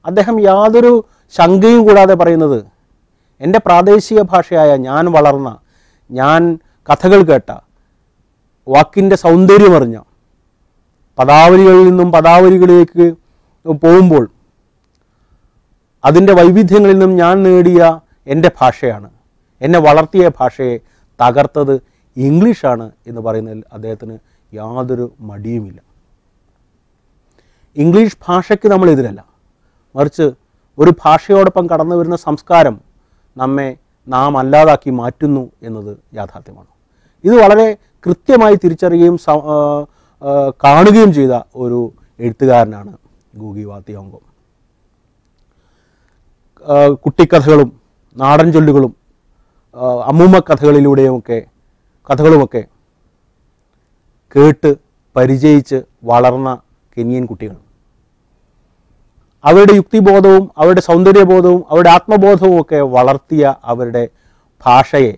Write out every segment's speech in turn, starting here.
അദ്ദേഹം യാതൊരു ശങ്കയും കൂടാതെ പറയുന്നത് എൻ്റെ പ്രാദേശിക ഭാഷയായ ഞാൻ വളർന്ന ഞാൻ കഥകൾ കേട്ട വാക്കിൻ്റെ സൗന്ദര്യമറിഞ്ഞ പദാവലികളിൽ നിന്നും പദാവലികളിലേക്ക് പോകുമ്പോൾ അതിൻ്റെ വൈവിധ്യങ്ങളിൽ നിന്നും ഞാൻ നേടിയ എൻ്റെ ഭാഷയാണ് എന്നെ വളർത്തിയ ഭാഷയെ തകർത്തത് ഇംഗ്ലീഷാണ് എന്ന് പറയുന്നതിൽ അദ്ദേഹത്തിന് യാതൊരു മടിയുമില്ല ഇംഗ്ലീഷ് ഭാഷയ്ക്ക് നമ്മൾ എതിരല്ല മറിച്ച് ഒരു ഭാഷയോടൊപ്പം കടന്നു വരുന്ന സംസ്കാരം നമ്മെ നാം അല്ലാതാക്കി മാറ്റുന്നു എന്നത് യാഥാർത്ഥ്യമാണ് ഇത് വളരെ കൃത്യമായി തിരിച്ചറിയുകയും സ- ആ, ആ, കാണുകയും ചെയ്ത ഒരു എഴുത്തുകാരനാണ് ഗൂഗി വാത്തിയോങ്കോ ആ, കുട്ടിക്കഥകളും നാടൻ ചൊല്ലുകളും ആ, അമ്മൂമ്മ കഥകളിലൂടെയുമൊക്കെ കഥകളുമൊക്കെ കേട്ട് പരിചയിച്ച് വളർന്ന കെനിയൻ കുട്ടികൾ അവരുടെ യുക്തിബോധവും അവരുടെ സൗന്ദര്യബോധവും അവരുടെ ആത്മബോധവും ഒക്കെ വളർത്തിയ അവരുടെ ഭാഷയെ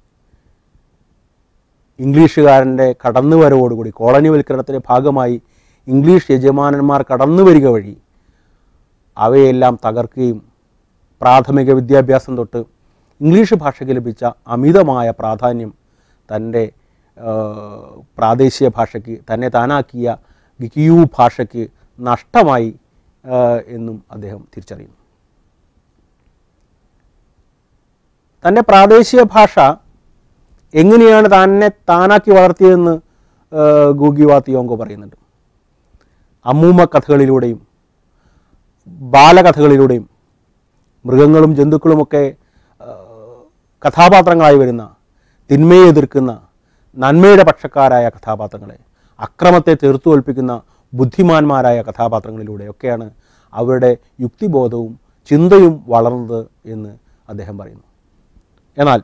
ഇംഗ്ലീഷുകാരൻ്റെ കടന്നുവരവോടുകൂടി കോളനിവൽക്കരണത്തിൻ്റെ ഭാഗമായി ഇംഗ്ലീഷ് യജമാനന്മാർ കടന്നു വരിക വഴി അവയെല്ലാം തകർക്കുകയും പ്രാഥമിക വിദ്യാഭ്യാസം തൊട്ട് ഇംഗ്ലീഷ് ഭാഷയ്ക്ക് ലഭിച്ച അമിതമായ പ്രാധാന്യം തൻ്റെ ആ, പ്രാദേശിക ഭാഷയ്ക്ക് തന്നെ താനാക്കിയ ഗിക്കിയു ഭാഷയ്ക്ക് നഷ്ടമായി ആ, എന്നും അദ്ദേഹം തിരിച്ചറിയുന്നു തൻ്റെ പ്രാദേശിക ഭാഷ എങ്ങനെയാണ് തന്നെ താനാക്കി വളർത്തിയതെന്ന് ആ, ഗൂഗി വാത്തിയോങ്കോ പറയുന്നുണ്ട് അമ്മൂമ്മ കഥകളിലൂടെയും ബാലകഥകളിലൂടെയും മൃഗങ്ങളും ജന്തുക്കളുമൊക്കെ ആ, കഥാപാത്രങ്ങളായി വരുന്ന തിന്മയെ എതിർക്കുന്ന നന്മയുടെ പക്ഷക്കാരായ കഥാപാത്രങ്ങളെ അക്രമത്തെ തീർത്തു തോൽപ്പിക്കുന്ന ബുദ്ധിമാന്മാരായ കഥാപാത്രങ്ങളിലൂടെയൊക്കെയാണ് അവരുടെ യുക്തിബോധവും ചിന്തയും വളർന്നത് എന്ന് അദ്ദേഹം പറയുന്നു എന്നാൽ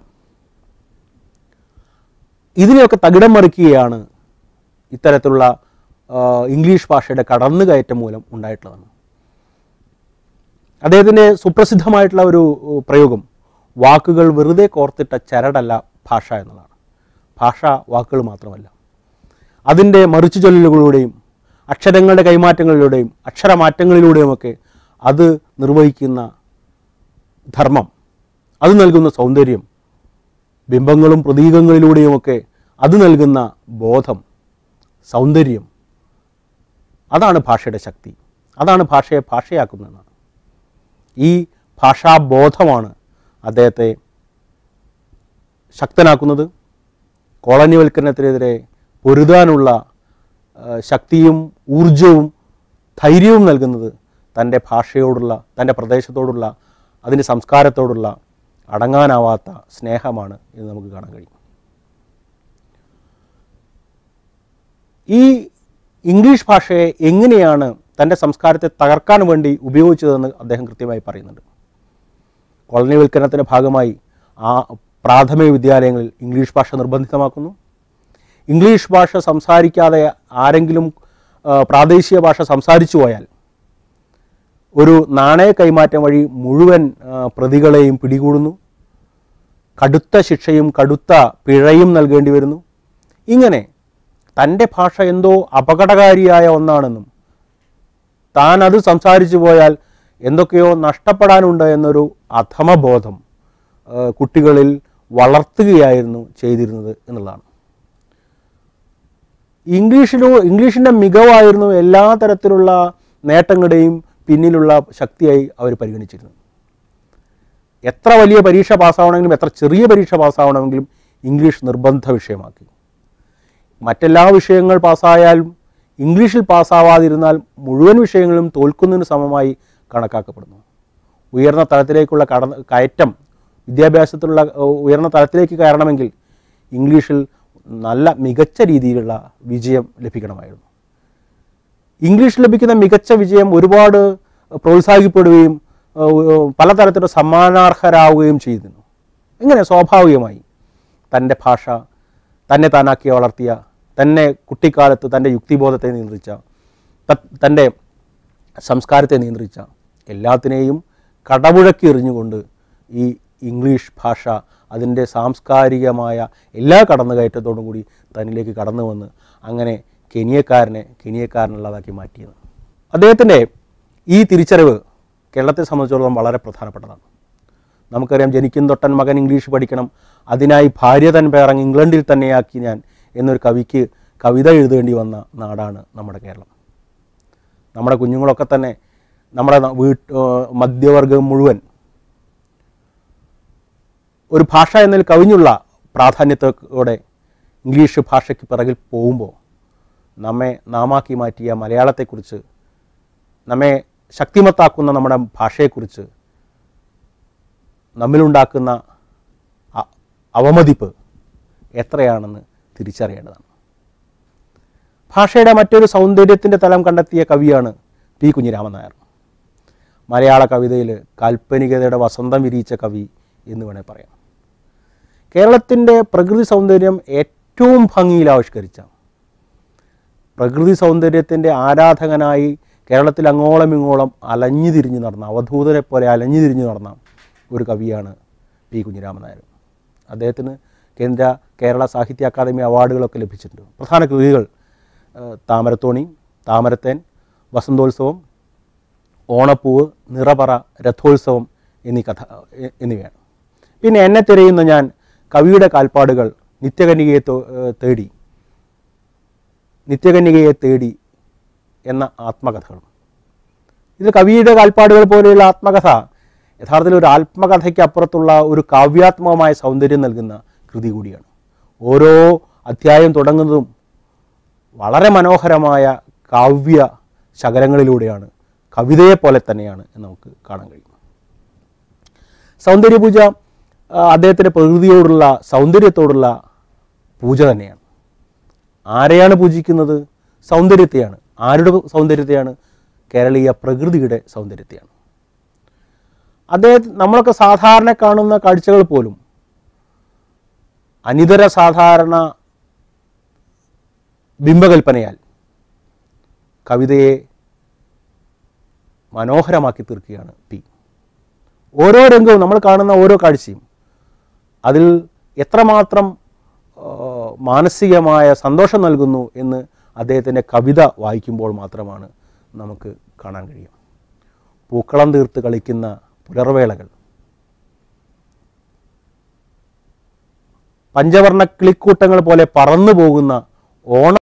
ഇതിനെയൊക്കെ തകിടം മറിക്കുകയാണ് ഇത്തരത്തിലുള്ള ആ, ഇംഗ്ലീഷ് ഭാഷയുടെ കടന്നുകയറ്റം മൂലം ഉണ്ടായിട്ടുള്ളതാണ് അദ്ദേഹത്തിൻ്റെ സുപ്രസിദ്ധമായിട്ടുള്ള ഒരു ഉ, പ്രയോഗം വാക്കുകൾ വെറുതെ കോർത്തിട്ട ചരടല്ല ഭാഷ എന്നതാണ് ഭാഷ വാക്കുകൾ മാത്രമല്ല അതിൻ്റെ മറിച്ചു ചൊല്ലലുകളിലൂടെയും അക്ഷരങ്ങളുടെ കൈമാറ്റങ്ങളിലൂടെയും അക്ഷരമാറ്റങ്ങളിലൂടെയുമൊക്കെ അത് നിർവഹിക്കുന്ന ധർമ്മം അത് നൽകുന്ന സൗന്ദര്യം ബിംബങ്ങളും പ്രതീകങ്ങളിലൂടെയുമൊക്കെ അത് നൽകുന്ന ബോധം സൗന്ദര്യം അതാണ് ഭാഷയുടെ ശക്തി അതാണ് ഭാഷയെ ഭാഷയാക്കുന്നതെന്നാണ് ഈ ഭാഷാബോധമാണ് അദ്ദേഹത്തെ ശക്തനാക്കുന്നത് കോളനിവൽക്കരണത്തിനെതിരെ പൊരുതാനുള്ള ആ, ശക്തിയും ഊർജവും ധൈര്യവും നൽകുന്നത് തൻ്റെ ഭാഷയോടുള്ള തൻ്റെ പ്രദേശത്തോടുള്ള അതിൻ്റെ സംസ്കാരത്തോടുള്ള അടങ്ങാനാവാത്ത സ്നേഹമാണ് എന്ന് നമുക്ക് കാണാൻ കഴിയും ഈ ഇംഗ്ലീഷ് ഭാഷയെ എങ്ങനെയാണ് തൻ്റെ സംസ്കാരത്തെ തകർക്കാൻ വേണ്ടി ഉപയോഗിച്ചതെന്ന് അദ്ദേഹം കൃത്യമായി പറയുന്നുണ്ട് കോളനിവൽക്കരണത്തിൻ്റെ ഭാഗമായി ആ പ്രാഥമിക വിദ്യാലയങ്ങളിൽ ഇംഗ്ലീഷ് ഭാഷ നിർബന്ധിതമാക്കുന്നു ഇംഗ്ലീഷ് ഭാഷ സംസാരിക്കാതെ ആരെങ്കിലും ആ, പ്രാദേശിക ഭാഷ സംസാരിച്ചു പോയാൽ ഒരു നാണയ കൈമാറ്റം വഴി മുഴുവൻ ആ, പ്രതികളെയും പിടികൂടുന്നു കടുത്ത ശിക്ഷയും കടുത്ത പിഴയും നൽകേണ്ടി വരുന്നു ഇങ്ങനെ തൻ്റെ ഭാഷ എന്തോ അപകടകാരിയായ ഒന്നാണെന്നും താൻ അത് സംസാരിച്ചു പോയാൽ എന്തൊക്കെയോ നഷ്ടപ്പെടാനുണ്ട് എന്നൊരു അധമബോധം ആ, കുട്ടികളിൽ വളർത്തുകയായിരുന്നു ചെയ്തിരുന്നത് എന്നുള്ളതാണ് ഇംഗ്ലീഷിലോ ഇംഗ്ലീഷിൻ്റെ മികവായിരുന്നു എല്ലാ തരത്തിലുള്ള നേട്ടങ്ങളുടെയും പിന്നിലുള്ള ശക്തിയായി അവർ പരിഗണിച്ചിരുന്നു എത്ര വലിയ പരീക്ഷ പാസ്സാവണമെങ്കിലും എത്ര ചെറിയ പരീക്ഷ പാസ്സാവണമെങ്കിലും ഇംഗ്ലീഷ് നിർബന്ധ വിഷയമാക്കി മറ്റെല്ലാ വിഷയങ്ങൾ പാസ്സായാലും ഇംഗ്ലീഷിൽ പാസ്സാവാതിരുന്നാൽ മുഴുവൻ വിഷയങ്ങളും തോൽക്കുന്നതിന് സമമായി കണക്കാക്കപ്പെടുന്നു ഉയർന്ന തലത്തിലേക്കുള്ള കടന്ന് കയറ്റം വിദ്യാഭ്യാസത്തിലുള്ള ഏഹ്, ഉയർന്ന തലത്തിലേക്ക് കയറണമെങ്കിൽ ഇംഗ്ലീഷിൽ നല്ല മികച്ച രീതിയിലുള്ള വിജയം ലഭിക്കണമായിരുന്നു ഇംഗ്ലീഷ് ലഭിക്കുന്ന മികച്ച വിജയം ഒരുപാട് പ്രോത്സാഹിക്കപ്പെടുകയും ഏഹ്, പലതരത്തിലുള്ള സമ്മാനാർഹരാവുകയും ചെയ്തിരുന്നു ഇങ്ങനെ സ്വാഭാവികമായി തൻ്റെ ഭാഷ തന്നെ താനാക്കി വളർത്തിയ തന്നെ കുട്ടിക്കാലത്ത് തൻ്റെ യുക്തിബോധത്തെ നിയന്ത്രിച്ച ത- തൻ്റെ സംസ്കാരത്തെ നിയന്ത്രിച്ച എല്ലാത്തിനെയും കടപുഴക്കി എറിഞ്ഞുകൊണ്ട് ഈ ഇംഗ്ലീഷ് ഭാഷ അതിൻ്റെ സാംസ്കാരികമായ എല്ലാ കടന്നുകയറ്റത്തോടും കൂടി തന്നിലേക്ക് കടന്നു വന്ന് അങ്ങനെ കെനിയക്കാരനെ കെനിയക്കാരനുള്ളതാക്കി മാറ്റിയത് അദ്ദേഹത്തിൻ്റെ ഈ തിരിച്ചറിവ് കേരളത്തെ സംബന്ധിച്ചിടത്തോളം വളരെ പ്രധാനപ്പെട്ടതാണ് നമുക്കറിയാം ജനിക്കും തൊട്ടൻ മകൻ ഇംഗ്ലീഷ് പഠിക്കണം അതിനായി ഭാര്യ തൻ പേറങ്ങ് ഇംഗ്ലണ്ടിൽ തന്നെയാക്കി ഞാൻ എന്നൊരു കവിക്ക് കവിത എഴുതേണ്ടി വന്ന നാടാണ് നമ്മുടെ കേരളം നമ്മുടെ കുഞ്ഞുങ്ങളൊക്കെ തന്നെ നമ്മുടെ ന- വീട്ട് ഏഹ് മധ്യവർഗം മുഴുവൻ ഒരു ഭാഷ എന്നതിൽ കവിഞ്ഞുള്ള പ്രാധാന്യത്തോടെ ഇംഗ്ലീഷ് ഭാഷയ്ക്ക് പിറകിൽ പോകുമ്പോൾ നമ്മെ നാമാക്കി മാറ്റിയ മലയാളത്തെക്കുറിച്ച് നമ്മെ ശക്തിമത്താക്കുന്ന നമ്മുടെ ഭാഷയെക്കുറിച്ച് നമ്മിലുണ്ടാക്കുന്ന അ- അവമതിപ്പ് എത്രയാണെന്ന് തിരിച്ചറിയേണ്ടതാണ് ഭാഷയുടെ മറ്റൊരു സൗന്ദര്യത്തിൻ്റെ തലം കണ്ടെത്തിയ കവിയാണ് പി കുഞ്ഞിരാമൻ നായർ മലയാള കവിതയിൽ കാൽപ്പനികതയുടെ വസന്തം വിരിയിച്ച കവി എന്ന് വേണേൽ പറയാം കേരളത്തിൻ്റെ പ്രകൃതി സൗന്ദര്യം ഏറ്റവും ഭംഗിയിൽ ആവിഷ്കരിച്ച പ്രകൃതി സൗന്ദര്യത്തിൻ്റെ ആരാധകനായി കേരളത്തിൽ അങ്ങോളം ഇങ്ങോളം അലഞ്ഞു തിരിഞ്ഞു നടന്ന അവധൂതരെ പോലെ അലഞ്ഞു തിരിഞ്ഞു നടന്ന ഒരു കവിയാണ് പി കുഞ്ഞിരാമൻ നായർ അദ്ദേഹത്തിന് കേന്ദ്ര കേരള സാഹിത്യ അക്കാദമി അവാർഡുകളൊക്കെ ലഭിച്ചിട്ടുണ്ട് പ്രധാന കൃതികൾ ഏഹ്, താമരത്തോണി താമരത്തേൻ വസന്തോത്സവം ഓണപ്പൂവ് നിറപറ രഥോത്സവം എന്നീ കഥ എ- എന്നിവയാണ് പിന്നെ എന്നെ തിരയുന്ന ഞാൻ കവിയുടെ കാൽപ്പാടുകൾ നിത്യകന്യകയെ തോ- ഏഹ് തേടി നിത്യകന്യകയെ തേടി എന്ന ആത്മകഥകളും ഇത് കവിയുടെ കാൽപ്പാടുകൾ പോലെയുള്ള ആത്മകഥ യഥാർത്ഥത്തിൽ ഒരു ആത്മകഥയ്ക്ക് അപ്പുറത്തുള്ള ഒരു കാവ്യാത്മകമായ സൗന്ദര്യം നൽകുന്ന കൃതി കൂടിയാണ് ഓരോ അധ്യായം തുടങ്ങുന്നതും വളരെ മനോഹരമായ കാവ്യ ശകലങ്ങളിലൂടെയാണ് കവിതയെപ്പോലെ തന്നെയാണ് എന്ന് നമുക്ക് കാണാൻ കഴിയും സൗന്ദര്യപൂജ ആ, അദ്ദേഹത്തിൻ്റെ പ്രകൃതിയോടുള്ള സൗന്ദര്യത്തോടുള്ള പൂജ തന്നെയാണ് ആരെയാണ് പൂജിക്കുന്നത് സൗന്ദര്യത്തെയാണ് ആരുടെ സൗന്ദര്യത്തെയാണ് കേരളീയ പ്രകൃതിയുടെ സൗന്ദര്യത്തെയാണ് അദ്ദേഹം നമ്മളൊക്കെ സാധാരണ കാണുന്ന കാഴ്ചകൾ പോലും അനിതര സാധാരണ ബിംബകൽപ്പനയാൽ കവിതയെ മനോഹരമാക്കി തീർക്കുകയാണ് പി ഓരോ രംഗവും നമ്മൾ കാണുന്ന ഓരോ കാഴ്ചയും അതിൽ എത്രമാത്രം ആ, മാനസികമായ സന്തോഷം നൽകുന്നു എന്ന് അദ്ദേഹത്തിൻ്റെ കവിത വായിക്കുമ്പോൾ മാത്രമാണ് നമുക്ക് കാണാൻ കഴിയും പൂക്കളം തീർത്ത് കളിക്കുന്ന പുലർവേളകൾ പഞ്ചവർണ്ണ കിളിക്കൂട്ടങ്ങൾ പോലെ പറന്നു പോകുന്ന ഓണ